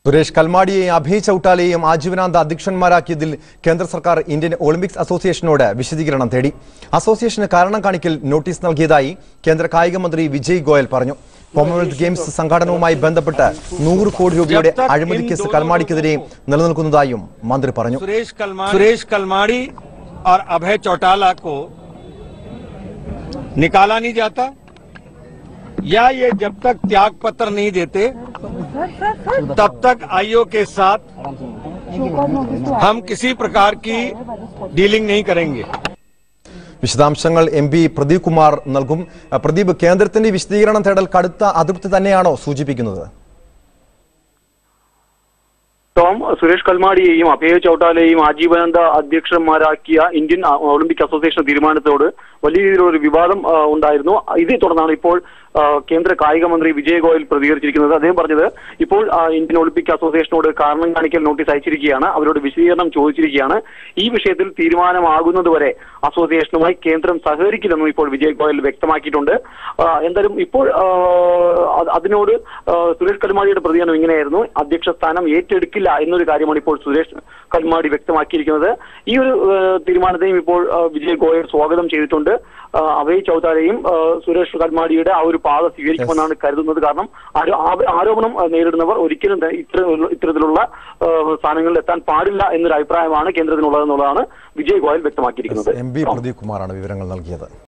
സുരേഷ് കൽമാടിയെയും അഭയ് ചൌട്ടാലയെയും ആജീവനാന്ത അധ്യക്ഷന്മാരാക്കിയതിൽ കേന്ദ്ര സർക്കാർ ഇന്ത്യൻ ഒളിമ്പിക്സ് അസോസിയേഷനോട് വിശദീകരണം തേടി അസോസിയേഷന് കാരണം കാണിക്കൽ നോട്ടീസ് നൽകിയതായി കേന്ദ്ര കായിക മന്ത്രി വിജയ് ഗോയൽ പറഞ്ഞു കോമൺവെൽത്ത് ഗെയിംസ് സംഘാടനവുമായി ബന്ധപ്പെട്ട് നൂറ് കോടി രൂപയുടെ അഴിമതി കേസ് കൽമാടിക്കെതിരെ നിലനിൽക്കുന്നതായും മന്ത്രി പറഞ്ഞു सुरेश कलमाड़ी सुरेश कलमाड़ी और अभय चौटाला को निकाला नहीं जाता या ये जब तक त्याग पत्र नहीं देते तब तक आईओ के साथ हम किसी प्रकार की डीलिंग नहीं करेंगे വിശദാംശങ്ങൾ എം പി പ്രദീപ് കുമാർ നൽകും അഹ് പ്രദീപ് കേന്ദ്രത്തിന്റെ വിശദീകരണം തേടൽ കടുത്ത അതൃപ്തി തന്നെയാണോ സൂചിപ്പിക്കുന്നത് ടോം സുരേഷ് കൽമാടിയെയും അഭയ ചൌട്ടാലയെയും ആജീവനാന്ത അധ്യക്ഷന്മാരാക്കിയ ഇന്ത്യൻ ആ, ഒളിമ്പിക് അസോസിയേഷൻ തീരുമാനത്തോട് വലിയ രീതിയിലൊരു വിവാദം ആ, ഉണ്ടായിരുന്നു ഇതേ തുടർന്നാണ് ഇപ്പോൾ ആ, കേന്ദ്ര കായിക മന്ത്രി വിജയ് ഗോയൽ പ്രതികരിച്ചിരിക്കുന്നത് അദ്ദേഹം പറഞ്ഞത് ഇപ്പോൾ ആ, ഇന്ത്യൻ ഒളിമ്പിക് അസോസിയേഷനോട് കാരണം കാണിക്കൽ നോട്ടീസ് അയച്ചിരിക്കുകയാണ് അവരോട് വിശദീകരണം ചോദിച്ചിരിക്കുകയാണ് ഈ വിഷയത്തിൽ തീരുമാനമാകുന്നതുവരെ അസോസിയേഷനുമായി കേന്ദ്രം സഹകരിക്കില്ലെന്നും ഇപ്പോൾ വിജയ് ഗോയൽ വ്യക്തമാക്കിയിട്ടുണ്ട് ആ, എന്തായാലും ഇപ്പോൾ ആ, അത് അതിനോട് ആ, സുരേഷ് കൽമാടിയുടെ പ്രതികരണം ഇങ്ങനെയായിരുന്നു അധ്യക്ഷ സ്ഥാനം ഏറ്റെടുക്കില്ല എന്നൊരു കാര്യമാണ് ഇപ്പോൾ സുരേഷ് കൽമാടി വ്യക്തമാക്കിയിരിക്കുന്നത് ഈ ഒരു ആ, തീരുമാനത്തെയും ഇപ്പോൾ ആ, വിജയ് ഗോയൽ സ്വാഗതം ചെയ്തിട്ടുണ്ട് ആ, അഭയ് ചൌതാരയും ആ, സുരേഷ് കൽമാടിയുടെ ആ ഒരു പാത സ്വീകരിക്കുമെന്നാണ് കരുതുന്നത് കാരണം ആരോ- ആ- ആരോപണം ആ, നേരിടുന്നവർ ഒരിക്കലും ത- ഇത്ര ഇത്തരത്തിലുള്ള ആ, സ്ഥാനങ്ങളിൽ എത്താൻ പാടില്ല എന്നൊരു അഭിപ്രായമാണ് കേന്ദ്രത്തിനുള്ളതെന്നുള്ളതാണ് വിജയ് ഗോയൽ വ്യക്തമാക്കിയിരിക്കുന്നത് എം പി പ്രദീപ് കുമാറാണ് വിവരങ്ങൾ നൽകിയത്